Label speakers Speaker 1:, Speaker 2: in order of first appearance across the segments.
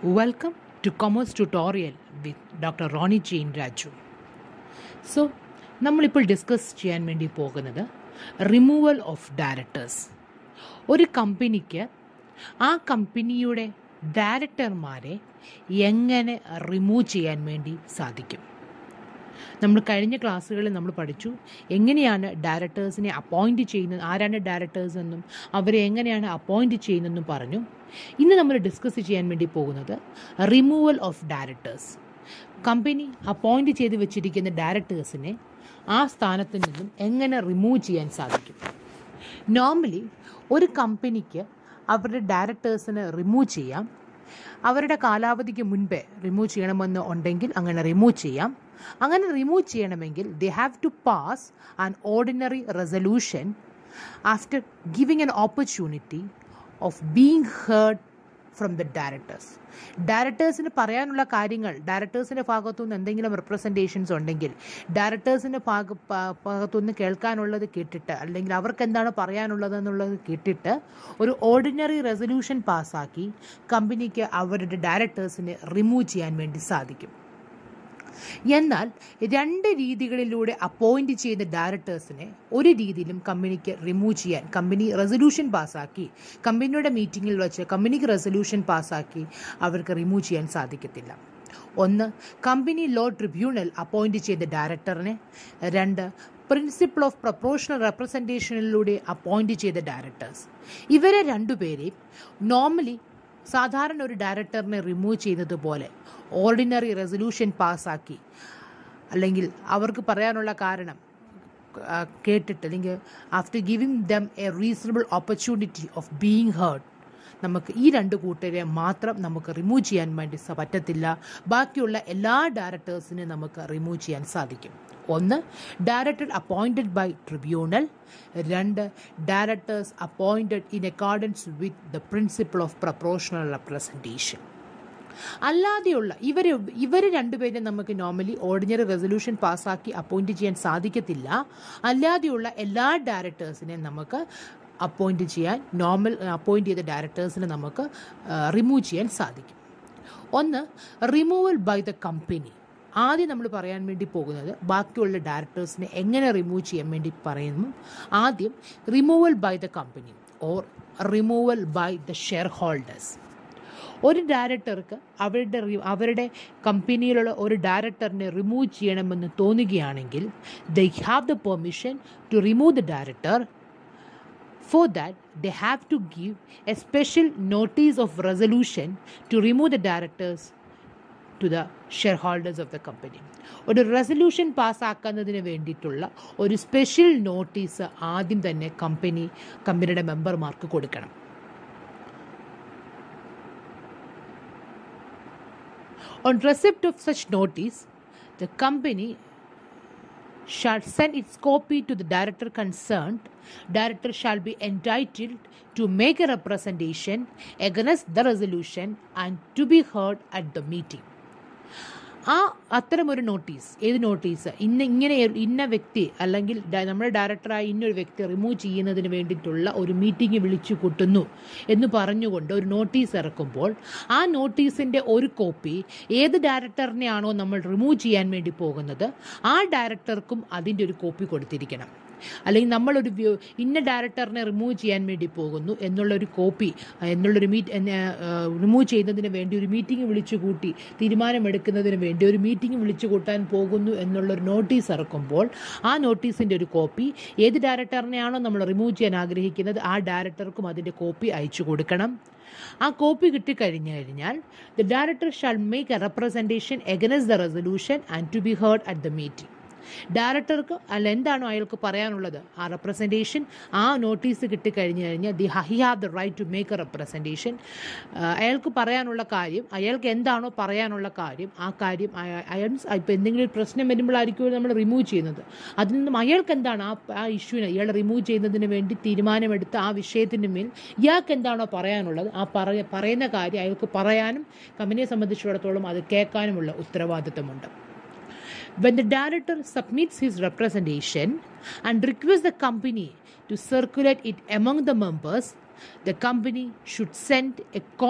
Speaker 1: Welcome to Commerce Tutorial with Dr. Ronnie Jane Raju. So നമ്മളിപ്പോൾ discuss ചെയ്യാൻ വേണ്ടി പോകുന്നത് റിമൂവൽ ഓഫ് ഡയറക്ടേഴ്സ് ഒരു കമ്പനിക്ക് ആ കമ്പനിയുടെ ഡയറക്ടർമാരെ എങ്ങനെ റിമൂവ് ചെയ്യാൻ വേണ്ടി സാധിക്കും നമ്മൾ കഴിഞ്ഞ ക്ലാസ്സുകളിൽ നമ്മൾ പഠിച്ചു എങ്ങനെയാണ് ഡയറക്ടേഴ്സിനെ അപ്പോയിൻറ്റ് ചെയ്യുന്നത് ആരാണ് ഡയറക്ടേഴ്സ് എന്നും അവരെ എങ്ങനെയാണ് അപ്പോയിൻറ്റ് ചെയ്യുന്നതെന്നും പറഞ്ഞു ഇന്ന് നമ്മൾ ഡിസ്കസ് ചെയ്യാൻ വേണ്ടി പോകുന്നത് removal of directors company appoint ചെയ്ത് വെച്ചിരിക്കുന്ന ഡയറക്ടേഴ്സിനെ ആ സ്ഥാനത്ത് നിന്നും എങ്ങനെ റിമൂവ് ചെയ്യാൻ സാധിക്കും നോർമലി ഒരു കമ്പനിക്ക് അവരുടെ ഡയറക്ടേഴ്സിനെ റിമൂവ് ചെയ്യാം അവരുടെ കാലാവധിക്ക് മുൻപേ റിമൂവ് ചെയ്യണമെന്ന് ഉണ്ടെങ്കിൽ അങ്ങനെ റിമൂവ് ചെയ്യാം അങ്ങനെ റിമൂവ് ചെയ്യണമെങ്കിൽ they have to pass an ordinary resolution after giving an opportunity of being heard from the directors ഡയറക്ടേഴ്സിന് പറയാനുള്ള കാര്യങ്ങൾ ഡയറക്ടേഴ്സിൻ്റെ ഭാഗത്തുനിന്ന് എന്തെങ്കിലും റെപ്രസെൻറ്റേഷൻസ് ഉണ്ടെങ്കിൽ ഡയറക്ടേഴ്സിൻ്റെ ഭാഗ ഭാഗത്തുനിന്ന് കേൾക്കാനുള്ളത് കേട്ടിട്ട് അല്ലെങ്കിൽ അവർക്ക് എന്താണ് പറയാനുള്ളത് എന്നുള്ളത് കേട്ടിട്ട് ഒരു ഓർഡിനറി റെസൊല്യൂഷൻ പാസ്സാക്കി കമ്പനിക്ക് അവരുടെ ഡയറക്ടേഴ്സിനെ റിമൂവ് ചെയ്യാൻ വേണ്ടി സാധിക്കും എന്നാൽ രണ്ട് രീതികളിലൂടെ അപ്പോയിന്റ് ചെയ്യുന്ന ഡയറക്ടേഴ്സിനെ ഒരു രീതിയിലും കമ്പനിക്ക് റിമൂവ് ചെയ്യാൻ കമ്പനി റെസൊല്യൂഷൻ പാസ്സാക്കി കമ്പനിയുടെ മീറ്റിങ്ങിൽ വെച്ച് കമ്പനിക്ക് റെസൊല്യൂഷൻ പാസ്സാക്കി അവർക്ക് റിമൂവ് ചെയ്യാൻ സാധിക്കത്തില്ല ഒന്ന് കമ്പനി ലോ ട്രിബ്യൂണൽ അപ്പോയിന്റ് ചെയ്ത ഡയറക്ടറിനെ രണ്ട് പ്രിൻസിപ്പിൾ ഓഫ് പ്രൊപ്പോഷണൽ റെപ്രസെൻറ്റേഷനിലൂടെ അപ്പോയിന്റ് ചെയ്ത ഡയറക്ടേഴ്സ് ഇവരെ രണ്ടുപേരെയും നോർമലി സാധാരണ ഒരു ഡയറക്ടറിനെ റിമൂവ് ചെയ്യുന്നത് പോലെ ഓർഡിനറി റെസൊല്യൂഷൻ പാസ്സാക്കി അല്ലെങ്കിൽ അവർക്ക് പറയാനുള്ള കാരണം ആ, കേട്ടിട്ട് അല്ലെങ്കിൽ after giving them a reasonable opportunity of being heard നമുക്ക് ഈ രണ്ട് കൂട്ടരെ മാത്രം നമുക്ക് റിമൂവ് ചെയ്യാൻ വേണ്ടി സ- പറ്റത്തില്ല ബാക്കിയുള്ള എല്ലാ ഡയറക്ടേഴ്സിനും നമുക്ക് റിമൂവ് ചെയ്യാൻ സാധിക്കും ഒന്ന് ഡയറക്ടർ അപ്പോയിൻറ്റഡ് ബൈ ട്രിബ്യൂണൽ രണ്ട് directors appointed in accordance with the principle of proportional representation അല്ലാതെയുള്ള ഇവർ ഇവർ രണ്ടുപേരും നമുക്ക് നോർമലി ഓർഡിനറി റെസൊല്യൂഷൻ പാസ്സാക്കി അപ്പോയിൻറ്റ് ചെയ്യാൻ സാധിക്കത്തില്ല അല്ലാതെയുള്ള എല്ലാ ഡയറക്ടേഴ്സിനെയും നമുക്ക് അപ്പോയിൻറ്റ് ചെയ്യാൻ നോർമൽ അപ്പോയിൻറ്റ് ചെയ്ത ഡയറക്ടേഴ്സിനെ നമുക്ക് റിമൂവ് ചെയ്യാൻ സാധിക്കും ഒന്ന് റിമൂവൽ ബൈ ദ കമ്പനി ആദ്യം നമ്മൾ പറയാൻ വേണ്ടി പോകുന്നത് ബാക്കിയുള്ള ഡയറക്ടേഴ്സിനെ എങ്ങനെ റിമൂവ് ചെയ്യാൻ വേണ്ടി പറയുന്നു ആദ്യം removal by the company or removal by the shareholders ഒരു ഡയറക്ടർക്ക് അവരുടെ റി- അവരുടെ കമ്പനിയിലുള്ള ഒരു ഡയറക്ടറിനെ റിമൂവ് ചെയ്യണമെന്ന് തോന്നുകയാണെങ്കിൽ they have the permission to remove the director For that, they have to give a special notice of resolution to remove the directors to the shareholders of the company. ഒരു resolution പാസ്സാക്കുന്നതിന് വേണ്ടിയിട്ടുള്ള ഒരു special notice ആദ്യം തന്നെ company കമ്പനിയുടെ മെമ്പർമാർക്ക് കൊടുക്കണം On receipt of such notice, the company shall send its copy to the director concerned. Director shall be entitled to make a representation against the resolution and to be heard at the meeting. ആ അത്തരമൊരു notice ഏത് notice ഇന്ന ഇങ്ങനെ ഇന്ന വ്യക്തി അല്ലെങ്കിൽ ഡ- നമ്മുടെ ഡയറക്ടറായ ഇന്നൊരു വ്യക്തി റിമൂവ് ചെയ്യുന്നതിന് വേണ്ടിയിട്ടുള്ള ഒരു മീറ്റിംഗ് വിളിച്ചു കൂട്ടുന്നു എന്ന് പറഞ്ഞുകൊണ്ട് ഒരു നോട്ടീസ് ഇറക്കുമ്പോൾ ആ നോട്ടീസിൻ്റെ ഒരു കോപ്പി ഏത് ഡയറക്ടറിനെയാണോ നമ്മൾ റിമൂവ് ചെയ്യാൻ വേണ്ടി പോകുന്നത് ആ ഡയറക്ടർക്കും അതിൻ്റെ ഒരു കോപ്പി കൊടുത്തിരിക്കണം അല്ലെങ്കിൽ നമ്മളൊരു വ്യൂ ഇന്ന ഡയറക്ടറിനെ റിമൂവ് ചെയ്യാൻ വേണ്ടി പോകുന്നു എന്നുള്ളൊരു കോപ്പി എന്നുള്ളൊരു മീറ്റ് റിമൂവ് ചെയ്യുന്നതിന് വേണ്ടി ഒരു മീറ്റിംഗ് വിളിച്ചു കൂട്ടി തീരുമാനമെടുക്കുന്നതിന് വേണ്ടി ഒരു മീറ്റിംഗ് വിളിച്ചു കൂട്ടാൻ പോകുന്നു എന്നുള്ളൊരു നോട്ടീസ് ഇറക്കുമ്പോൾ ആ നോട്ടീസിൻ്റെ ഒരു കോപ്പി ഏത് ഡയറക്ടറിനെയാണോ നമ്മൾ റിമൂവ് ചെയ്യാൻ ആഗ്രഹിക്കുന്നത് ആ ഡയറക്ടർക്കും അതിൻ്റെ കോപ്പി അയച്ചു കൊടുക്കണം ആ കോപ്പി കിട്ടിക്കഴിഞ്ഞു കഴിഞ്ഞാൽ the director shall make a representation against the resolution and to be heard at the meeting ഡയറക്ടർക്ക് അല്ല എന്താണോ അയാൾക്ക് പറയാനുള്ളത് ആ റെപ്രസെൻറ്റേഷൻ ആ നോട്ടീസ് കിട്ടിക്കഴിഞ്ഞു കഴിഞ്ഞാൽ the he have the right to make a representation അയാൾക്ക് പറയാനുള്ള കാര്യം അയാൾക്ക് എന്താണോ പറയാനുള്ള കാര്യം ആ കാര്യം അയാൾ ഇപ്പോൾ എന്തെങ്കിലും ഒരു പ്രശ്നം വരുമ്പോഴായിരിക്കും നമ്മൾ റിമൂവ് ചെയ്യുന്നത് അതിൽ നിന്നും അയാൾക്ക് എന്താണ് ആ ആ ഇഷ്യൂവിനെ ഇയാൾ റിമൂവ് ചെയ്യുന്നതിന് വേണ്ടി തീരുമാനമെടുത്ത ആ വിഷയത്തിൻ്റെ മേൽ ഇയാൾക്ക് എന്താണോ പറയാനുള്ളത് ആ പറയ പറയുന്ന കാര്യം അയാൾക്ക് പറയാനും കമ്പനിയെ സംബന്ധിച്ചിടത്തോളം അത് കേൾക്കാനുമുള്ള ഉത്തരവാദിത്തമുണ്ട് When the director submits his representation and requests the company to circulate it among the members, the company should send a copy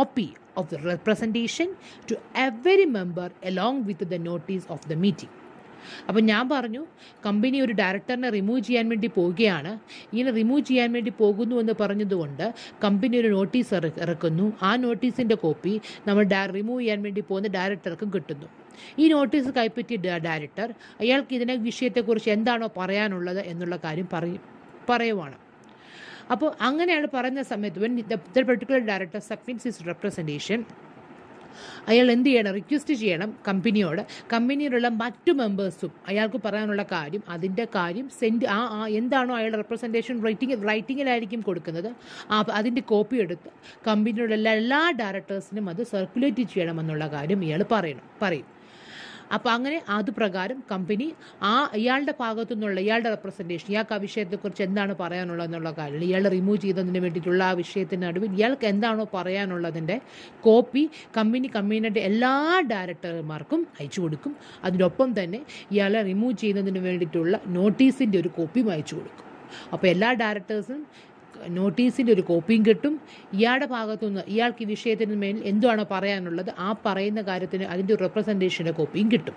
Speaker 1: of the representation to every member along with the notice of the meeting. അപ്പം ഞാൻ പറഞ്ഞു company ഒരു ഡയറക്ടറിനെ remove ചെയ്യാൻ വേണ്ടി പോവുകയാണ് ഇങ്ങനെ remove ചെയ്യാൻ വേണ്ടി പോകുന്നു എന്ന് പറഞ്ഞതുകൊണ്ട് കമ്പനി ഒരു നോട്ടീസ് ഇറ- ഇറക്കുന്നു ആ നോട്ടീസിൻ്റെ കോപ്പി നമ്മൾ ഡയ റിമൂവ് ചെയ്യാൻ വേണ്ടി പോകുന്ന ഡയറക്ടർക്കും കിട്ടുന്നു ഈ നോട്ടീസ് കൈപ്പറ്റിയ ഡ- ഡയറക്ടർ അയാൾക്ക് ഇതിനെ വിഷയത്തെക്കുറിച്ച് എന്താണോ പറയാനുള്ളത് എന്നുള്ള കാര്യം പറയും പറയുവാണ് അപ്പോൾ അങ്ങനെയാണ് പറയുന്ന സമയത്ത് when the particular director submits his representation അയാൾ എന്ത് ചെയ്യണം റിക്വസ്റ്റ് ചെയ്യണം കമ്പനിയോട് കമ്പനിയിലുള്ള മറ്റു മെമ്പേഴ്സും അയാൾക്ക് പറയാനുള്ള കാര്യം അതിൻ്റെ കാര്യം സെൻഡ് ആ ആ എന്താണോ അയാളുടെ റെപ്രസെൻറ്റേഷൻ റൈറ്റിംഗ് റൈറ്റിങ്ങിലായിരിക്കും കൊടുക്കുന്നത് ആ അതിൻ്റെ കോപ്പി എടുത്ത് കമ്പനിയുടെ എല്ലാ എല്ലാ ഡയറക്ടേഴ്സിനും അത് സർക്കുലേറ്റ് ചെയ്യണമെന്നുള്ള കാര്യം ഇയാൾ പറയണം പറയും അപ്പോൾ അങ്ങനെ അത് പ്രകാരം കമ്പനി ആ ഇയാളുടെ ഭാഗത്തു നിന്നുള്ള ഇയാളുടെ റെപ്രസെൻറ്റേഷൻ ഇയാൾക്ക് ആ വിഷയത്തെക്കുറിച്ച് എന്താണ് പറയാനുള്ളത് എന്നുള്ള കാര്യം ഇയാൾ റിമൂവ് ചെയ്തതിന് വേണ്ടിയിട്ടുള്ള ആ വിഷയത്തിന് നടുവിൽ ഇയാൾക്ക് എന്താണോ പറയാനുള്ളതിൻ്റെ കോപ്പി കമ്പനി കമ്പനിയുടെ എല്ലാ ഡയറക്ടർമാർക്കും അയച്ചു കൊടുക്കും അതിനൊപ്പം തന്നെ ഇയാളെ റിമൂവ് ചെയ്യുന്നതിന് വേണ്ടിയിട്ടുള്ള നോട്ടീസിൻ്റെ ഒരു കോപ്പിയും അയച്ചു കൊടുക്കും അപ്പോൾ എല്ലാ ഡയറക്ടേഴ്സും നോട്ടീസിൻ്റെ ഒരു കോപ്പിയും കിട്ടും ഇയാളുടെ ഭാഗത്തുനിന്ന് ഇയാൾക്ക് ഈ വിഷയത്തിന് മേൽ എന്തുവാണോ പറയാനുള്ളത് ആ പറയുന്ന കാര്യത്തിന് അതിൻ്റെ ഒരു റെപ്രസെൻറ്റേഷൻ്റെ കോപ്പിയും കിട്ടും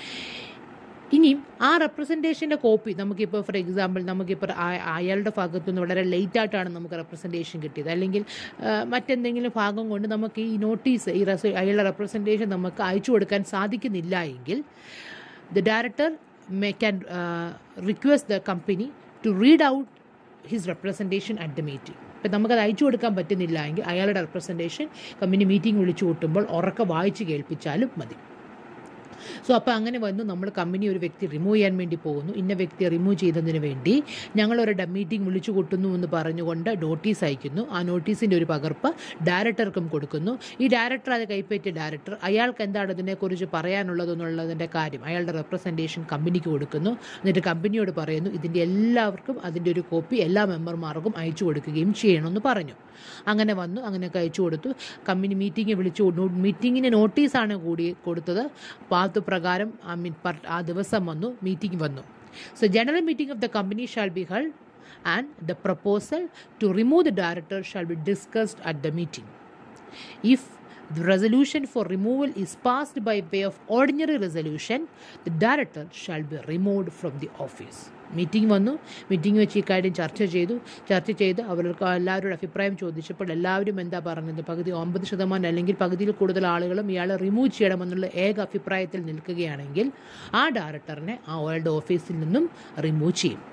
Speaker 1: ഇനിയും ആ റെപ്രസെൻറ്റേഷൻ്റെ കോപ്പി നമുക്കിപ്പോൾ ഫോർ എക്സാമ്പിൾ നമുക്കിപ്പോൾ ആ- അയാളുടെ ഭാഗത്തു നിന്ന് വളരെ ലേറ്റ് ആയിട്ടാണ് നമുക്ക് റെപ്രസെൻറ്റേഷൻ കിട്ടിയത് അല്ലെങ്കിൽ ആ, മറ്റെന്തെങ്കിലും ഭാഗം കൊണ്ട് നമുക്ക് ഈ നോട്ടീസ് ഈ റെസ് അയാളുടെ റെപ്രസെൻറ്റേഷൻ നമുക്ക് അയച്ചു കൊടുക്കാൻ സാധിക്കുന്നില്ല എങ്കിൽ the director may can request the company to read out his representation at the meeting ഇപ്പം നമുക്കത് അയച്ചു കൊടുക്കാൻ പറ്റുന്നില്ല എങ്കിൽ അയാളുടെ റെപ്രസെൻറ്റേഷൻ കമ്പനി മീറ്റിംഗ് വിളിച്ചു കൂട്ടുമ്പോൾ ഉറക്കെ വായിച്ച് കേൾപ്പിച്ചാലും മതി സോ അപ്പോൾ അങ്ങനെ വന്നു നമ്മൾ കമ്പനി ഒരു വ്യക്തി റിമൂവ് ചെയ്യാൻ വേണ്ടി പോകുന്നു ഇന്ന വ്യക്തിയെ റിമൂവ് ചെയ്തതിന് വേണ്ടി ഞങ്ങളൊരു മീറ്റിംഗ് വിളിച്ചു കൂട്ടുന്നു എന്ന് പറഞ്ഞുകൊണ്ട് നോട്ടീസ് അയക്കുന്നു ആ നോട്ടീസിൻ്റെ ഒരു പകർപ്പ് ഡയറക്ടർക്കും കൊടുക്കുന്നു ഈ ഡയറക്ടർ അത് കൈപ്പറ്റിയ ഡയറക്ടർ അയാൾക്ക് എന്താണ് ഇതിനെക്കുറിച്ച് പറയാനുള്ളതെന്നുള്ളതിൻ്റെ കാര്യം അയാളുടെ റെപ്രസെൻറ്റേഷൻ കമ്പനിക്ക് കൊടുക്കുന്നു എന്നിട്ട് കമ്പനിയോട് പറയുന്നു ഇതിൻ്റെ എല്ലാവർക്കും അതിൻ്റെ ഒരു കോപ്പി എല്ലാ മെമ്പർമാർക്കും അയച്ചു കൊടുക്കുകയും ചെയ്യണമെന്ന് പറഞ്ഞു അങ്ങനെ വന്നു അങ്ങനെയൊക്കെ അയച്ചു കൊടുത്തു കമ്പനി മീറ്റിംഗ് വിളിച്ചു മീറ്റിങ്ങിന് നോട്ടീസാണ് കൂടി കൊടുത്തത് അപ്പോൾ അത് പ്രകാരം ആ മി- പർ- ആ ദിവസം വന്നു മീറ്റിംഗ് വന്നു so general meeting of the company shall be held and the proposal to remove the director shall be discussed at the meeting If the resolution for removal is passed by way of ordinary resolution, the director shall be removed from the office. Meeting വന്നു meeting വെച്ച് ഈ കാര്യം ചർച്ച ചെയ്തു ചർച്ച ചെയ്ത് അവർക്ക് എല്ലാവരുടെ അഭിപ്രായം ചോദിച്ചപ്പോൾ എല്ലാവരും എന്താ പറഞ്ഞത് പകുതി ഒമ്പത് ശതമാനം അല്ലെങ്കിൽ പകുതിയിൽ കൂടുതൽ ആളുകളും ഇയാളെ റിമൂവ് ചെയ്യണമെന്നുള്ള ഏക അഭിപ്രായത്തിൽ നിൽക്കുകയാണെങ്കിൽ ആ ഡയറക്ടറിനെ ആ അയാളുടെ ഓഫീസിൽ നിന്നും റിമൂവ് ചെയ്യും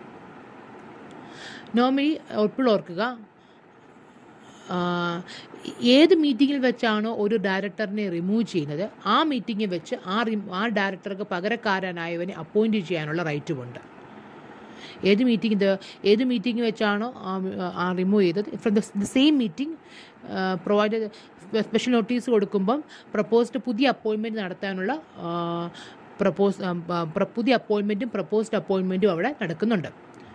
Speaker 1: നോർമലി എപ്പോഴും ഓർക്കുക ആഹ് ഏത് മീറ്റിങ്ങിൽ വെച്ചാണോ ഒരു ഡയറക്ടറിനെ റിമൂവ് ചെയ്യുന്നത് ആ മീറ്റിങ്ങിൽ വെച്ച് ആ റി- ആ ഡയറക്ടർക്ക് പകരക്കാരനായവനെ അപ്പോയിൻറ്റ് ചെയ്യാനുള്ള റൈറ്റുമുണ്ട് ഏത് മീറ്റിംഗ് ഏത് മീറ്റിംഗ് വെച്ചാണോ ആ- ആ റിമൂവ് ചെയ്തത് from the same meeting provide special notice കൊടുക്കുമ്പം പ്രപ്പോസ്ഡ് പുതിയ അപ്പോയിൻമെൻറ്റ് നടത്താനുള്ള പ്രപ്പോസ് പുതിയ അപ്പോയിൻമെൻറ്റും പ്രപ്പോസ്ഡ് അപ്പോയിൻമെൻറ്റും അവിടെ നടക്കുന്നുണ്ട്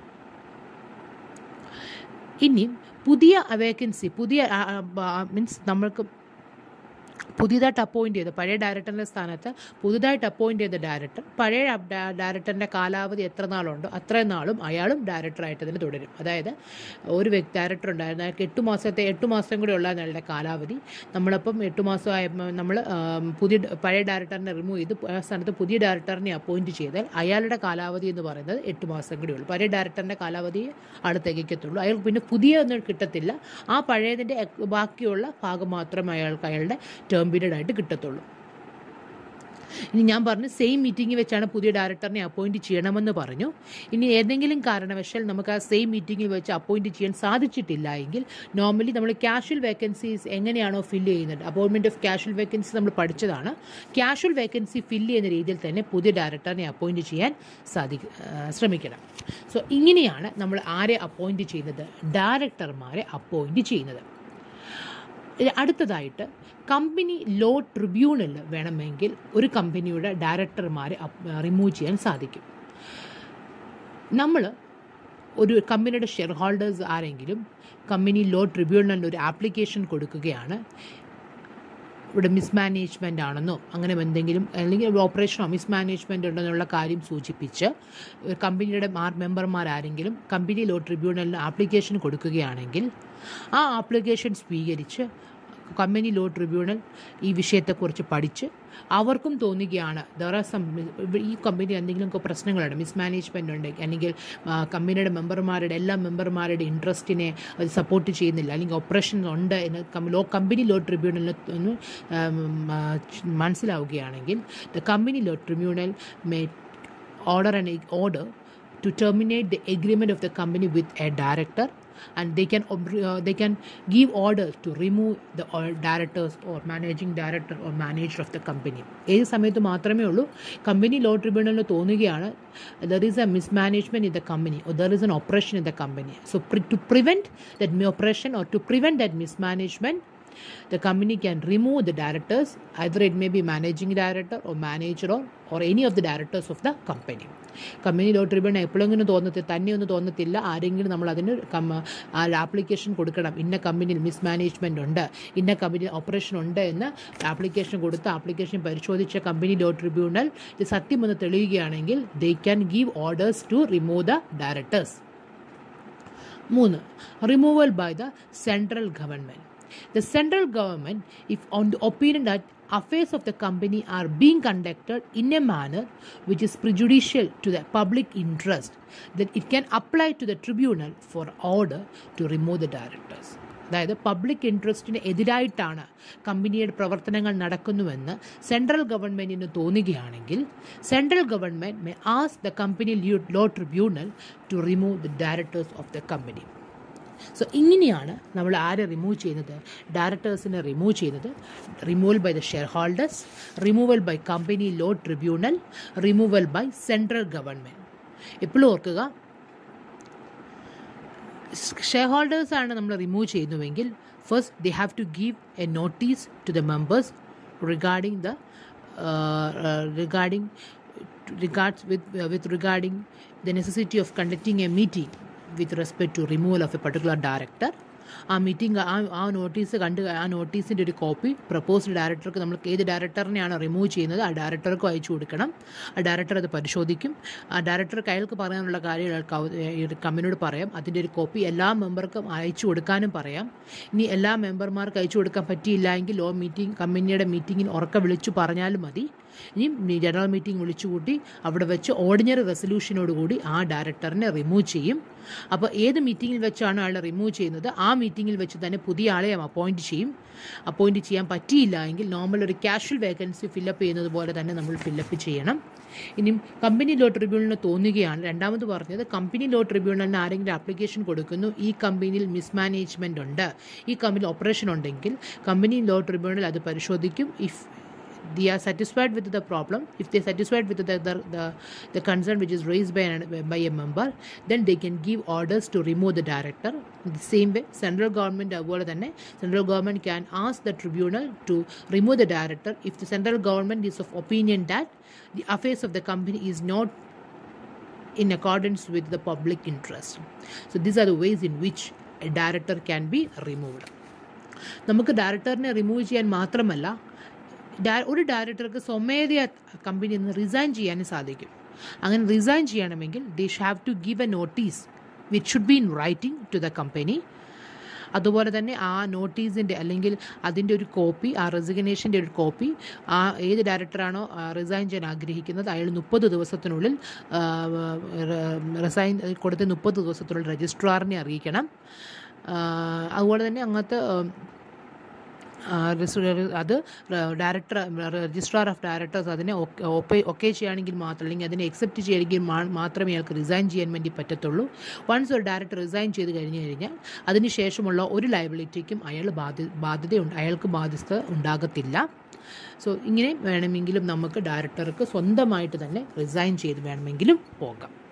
Speaker 1: ഇനി പുതിയ വേക്കൻസി പുതിയ മീൻസ് നമ്മൾക്ക് പുതിയതായിട്ട് അപ്പോയിൻ്റ് ചെയ്ത പഴയ ഡയറക്ടറിൻ്റെ സ്ഥാനത്ത് പുതുതായിട്ട് അപ്പോയിൻ്റ് ചെയ്ത ഡയറക്ടർ പഴയ ഡ- ഡയറക്ടറിൻ്റെ കാലാവധി എത്ര നാളുണ്ടോ അത്രയും നാളും അയാളും ഡയറക്ടറായിട്ട് തന്നെ തുടരും അതായത് ഒരു വ്യക്തി ഡയറക്ടർ ഉണ്ടായിരുന്നു അയാൾക്ക് എട്ട് മാസത്തെ എട്ട് മാസം കൂടി ഉള്ള അയാളുടെ കാലാവധി നമ്മളപ്പം എട്ട് മാസമായ നമ്മൾ പുതിയ ഡ- പഴയ ഡയറക്ടറിനെ റിമൂവ് ചെയ്ത് ആ സ്ഥാനത്ത് പുതിയ ഡയറക്ടറിനെ അപ്പോയിൻറ്റ് ചെയ്താൽ അയാളുടെ കാലാവധി എന്ന് പറയുന്നത് എട്ട് മാസം കൂടി ഉള്ളൂ പഴയ ഡയറക്ടറിൻ്റെ കാലാവധി ആൾ തികയ്ക്കത്തുള്ളൂ അയാൾക്ക് പിന്നെ പുതിയ ഒന്നും കിട്ടത്തില്ല ആ പഴയതിൻ്റെ എക്- ബാക്കിയുള്ള ഭാഗം മാത്രമേ അയാൾക്ക് അയാളുടെ ടേം പീരീഡ് ആയിട്ട് കിട്ടത്തുള്ളൂ ഇനി ഞാൻ പറഞ്ഞു സെയിം മീറ്റിംഗ് വെച്ചാണ് പുതിയ ഡയറക്ടറിനെ അപ്പോയിന്റ് ചെയ്യണമെന്ന് പറഞ്ഞു ഇനി ഏതെങ്കിലും കാരണവശാൽ നമുക്ക് ആ സെയിം മീറ്റിംഗിൽ വെച്ച് അപ്പോയിന്റ് ചെയ്യാൻ സാധിച്ചിട്ടില്ല എങ്കിൽ നോർമലി നമ്മൾ ക്യാഷ്വൽ വേക്കൻസീസ് എങ്ങനെയാണോ ഫില്ല് ചെയ്യുന്നത് അപ്പോയിൻമെൻറ്റ് ഓഫ് ക്യാഷ്വൽ വേക്കൻസി നമ്മൾ പഠിച്ചതാണ് ക്യാഷ്വൽ വേക്കൻസി ഫില്ല് ചെയ്യുന്ന രീതിയിൽ തന്നെ പുതിയ ഡയറക്ടറിനെ അപ്പോയിന്റ് ചെയ്യാൻ സാധിക്കും ശ്രമിക്കണം സോ ഇങ്ങനെയാണ് നമ്മൾ ആരെ അപ്പോയിന്റ് ചെയ്യുന്നത് ഡയറക്ടർമാരെ അപ്പോയിന്റ് ചെയ്യുന്നത് ഇനി അടുത്തതായിട്ട് കമ്പനി ലോ ട്രിബ്യൂണൽ വേണമെങ്കിൽ ഒരു കമ്പനിയുടെ ഡയറക്ടർമാരെ റിമൂവ് ചെയ്യാൻ സാധിക്കും നമ്മൾ ഒരു കമ്പനിയുടെ ഷെയർ ഹോൾഡേഴ്സ് ആരെങ്കിലും കമ്പനി ലോ ട്രിബ്യൂണലിന് ഒരു ആപ്ലിക്കേഷൻ കൊടുക്കുകയാണ് ഇവിടെ മിസ്മാനേജ്മെൻ്റ് ആണെന്നോ അങ്ങനെ എന്തെങ്കിലും അല്ലെങ്കിൽ ഒരു ഓപ്പറേഷനോ മിസ്മാനേജ്മെൻ്റ് ഉണ്ടെന്നുള്ള കാര്യം സൂചിപ്പിച്ച് ഒരു കമ്പനിയുടെ മാർ മെമ്പർമാരാരെങ്കിലും കമ്പനി ലോ ട്രിബ്യൂണലിന് ആപ്ലിക്കേഷൻ കൊടുക്കുകയാണെങ്കിൽ ആ ആപ്ലിക്കേഷൻ സ്വീകരിച്ച് കമ്പനി ലോ ട്രിബ്യൂണൽ ഈ വിഷയത്തെക്കുറിച്ച് പഠിച്ച് അവർക്കും തോന്നുകയാണ് ദർ ആർ സം ഈ കമ്പനി എന്തെങ്കിലും പ്രശ്നങ്ങളുണ്ട് മിസ്മാനേജ്മെൻ്റ് ഉണ്ട് അല്ലെങ്കിൽ ആ, കമ്പനിയുടെ മെമ്പർമാരുടെ എല്ലാ മെമ്പർമാരുടെ ഇൻട്രസ്റ്റിനെ അത് സപ്പോർട്ട് ചെയ്യുന്നില്ല അല്ലെങ്കിൽ ഓപ്പറേഷൻ ഉണ്ട് എന്ന് കം- ലോ കമ്പനി ലോ ട്രിബ്യൂണലിന് ഒന്ന് ഉം, ആ, മനസ്സിലാവുകയാണെങ്കിൽ the company law tribunal may order an order to terminate the agreement of the company with a director and they can ob- uh, they can give order to remove the uh, directors or managing director or manager of the company ഏത് സമയത്ത് മാത്രമേ ഉള്ളൂ company law ട്രിബ്യൂണലിന് തോന്നുകയാണ് there is a mismanagement in the company or there is an operation in the company so pre- to prevent that operation or to prevent that mismanagement the company can remove the directors either it may be managing director or manager or, or any of the directors of the company company law tribunal എപ്പോഴെങ്കിലും തോന്നത്തില്ല തന്നെയൊന്നും തോന്നത്തില്ല ആരെങ്കിലും നമ്മൾ അതിന് application കൊടുക്കണം ഇന്ന കമ്പനിയിൽ mismanagement ഉണ്ട് ഇന്ന കമ്പനി ഓപ്പറേഷൻ ഉണ്ട് എന്ന് ആപ്ലിക്കേഷൻ കൊടുത്ത് ആപ്ലിക്കേഷൻ പരിശോധിച്ച കമ്പനി ലോ ട്രിബ്യൂണൽ ഇത് സത്യമെന്ന് തെളിയുകയാണെങ്കിൽ they can give orders to remove the directors മൂന്ന് removal by the central government the central government if on the opinion that affairs of the company are being conducted in a manner which is prejudicial to the public interest, then it can apply to the tribunal for order to remove the directors. അതായത് public ഇൻട്രസ്റ്റിന് എതിരായിട്ടാണ് കമ്പനിയുടെ പ്രവർത്തനങ്ങൾ നടക്കുന്നുവെന്ന് central ഗവൺമെൻറ്റിന് തോന്നുകയാണെങ്കിൽ central government may as the company law tribunal to remove the directors of the company so ഇങ്ങനെയാണ് നമ്മൾ ആരെ റിമൂവ് ചെയ്യുന്നത് ഡയറക്ടേഴ്സിനെ റിമൂവ് ചെയ്യുന്നത് removal by the shareholders removal by company law tribunal removal by central government എപ്പോഴും ഓർക്കുക shareholders ആണ് നമ്മൾ റിമൂവ് ചെയ്യുന്നുവെങ്കിൽ first they have to give a notice to the members regarding the regarding regards with uh, with regarding the necessity of conducting a meeting with respect to removal of a particular director ആ meeting ആ ആ notice കണ്ട് ആ നോട്ടീസിൻ്റെ ഒരു copy proposed ഡയറക്ടർക്ക് നമ്മൾ ഏത് ഡയറക്ടറിനെയാണോ remove ചെയ്യുന്നത് ആ ഡയറക്ടർക്ക് അയച്ചു കൊടുക്കണം ആ ഡയറക്ടർ അത് പരിശോധിക്കും ആ ഡയറക്ടർക്ക് അയാൾക്ക് പറയാനുള്ള കാര്യങ്ങൾ അയാൾക്ക് അവ- ഈ കമ്പനിയോട് പറയാം അതിൻ്റെ ഒരു കോപ്പി എല്ലാ മെമ്പർക്കും അയച്ചു കൊടുക്കാനും പറയാം ഇനി എല്ലാ മെമ്പർമാർക്ക് അയച്ചു കൊടുക്കാൻ പറ്റിയില്ല എങ്കിൽ ലോ മീറ്റിംഗ് കമ്പനിയുടെ മീറ്റിങ്ങിൽ ഉറക്കെ വിളിച്ചു പറഞ്ഞാലും മതി ഇനി ജനറൽ മീറ്റിംഗ് വിളിച്ചുകൂട്ടി അവിടെ വെച്ച് ഓർഡിനറി റെസൊല്യൂഷനോടുകൂടി ആ ഡയറക്ടറിനെ റിമൂവ് ചെയ്യും അപ്പോൾ ഏത് മീറ്റിങ്ങിൽ വെച്ചാണ് അയാളെ റിമൂവ് ചെയ്യുന്നത് ആ മീറ്റിങ്ങിൽ വെച്ച് തന്നെ പുതിയ ആളെ അപ്പോയിൻറ്റ് ചെയ്യും അപ്പോയിൻറ്റ് ചെയ്യാൻ പറ്റിയില്ല എങ്കിൽ നോർമൽ ഒരു ക്യാഷ്വൽ വേക്കൻസി ഫില്ലപ്പ് ചെയ്യുന്നത് പോലെ തന്നെ നമ്മൾ ഫില്ലപ്പ് ചെയ്യണം ഇനിയും കമ്പനി ലോ ട്രിബ്യൂണലിന് തോന്നുകയാണ് രണ്ടാമത് പറഞ്ഞത് കമ്പനി ലോ ട്രിബ്യൂണലിന് ആരെങ്കിലും ആപ്ലിക്കേഷൻ കൊടുക്കുന്നു ഈ കമ്പനിയിൽ മിസ്മാനേജ്മെൻ്റ് ഉണ്ട് ഈ കമ്പനിയിൽ ഓപ്പറേഷൻ ഉണ്ടെങ്കിൽ കമ്പനി ലോ ട്രിബ്യൂണൽ അത് പരിശോധിക്കും if they are satisfied with the problem if they are satisfied with the, the, the, the concern which is raised by, an, by a member then they can give orders to remove the director in the same way central government അതുപോലെ തന്നെ central government can ask the tribunal to remove the director if the central government is of opinion that the affairs of the company is not in accordance with the public interest so these are the ways in which a director can be removed നമുക്ക് ഡയറക്ടറിനെ remove ചെയ്യാൻ മാത്രമല്ല ഡയ- ഒരു ഡയറക്ടർക്ക് സ്വമേധയാ കമ്പനിയിൽ നിന്ന് resign ചെയ്യാനും സാധിക്കും അങ്ങനെ റിസൈൻ ചെയ്യണമെങ്കിൽ they have to give a notice which should be in writing to the company അതുപോലെ തന്നെ ആ നോട്ടീസിൻ്റെ അല്ലെങ്കിൽ അതിൻ്റെ ഒരു കോപ്പി ആ റെസിഗ്നേഷൻ്റെ ഒരു കോപ്പി ആ ഏത് ഡയറക്ടറാണോ റിസൈൻ ചെയ്യാൻ ആഗ്രഹിക്കുന്നത് അയാൾ മുപ്പത് ദിവസത്തിനുള്ളിൽ റിസൈൻ കൊടുത്ത് മുപ്പത് ദിവസത്തിനുള്ളിൽ രജിസ്ട്രാറിനെ അറിയിക്കണം ആ, അതുപോലെ തന്നെ അങ്ങനത്തെ ആ, രജിസ്ട്ര- അത് ഡയറക്ടർ രജിസ്ട്രാർ ഓഫ് ഡയറക്ടേഴ്സ് അതിനെ ഓപ്പേ ഒക്കെ ചെയ്യുകയാണെങ്കിൽ മാത്രം അല്ലെങ്കിൽ അതിനെ അക്സെപ്റ്റ് ചെയ്യണമെങ്കിൽ മാ- മാത്രമേ അയാൾക്ക് റിസൈൻ ചെയ്യാൻ വേണ്ടി പറ്റത്തുള്ളൂ വൺസ് ഒരു ഡയറക്ടർ റിസൈൻ ചെയ്ത് കഴിഞ്ഞ് കഴിഞ്ഞാൽ അതിന് ശേഷമുള്ള ഒരു ലയബിലിറ്റിക്കും അയാൾ ബാധ്യ ബാധ്യതയുണ്ട് അയാൾക്ക് ബാധ്യത ഉണ്ടാകത്തില്ല സോ ഇങ്ങനെ വേണമെങ്കിലും നമുക്ക് ഡയറക്ടർക്ക് സ്വന്തമായിട്ട് തന്നെ റിസൈൻ ചെയ്ത് വേണമെങ്കിലും പോകാം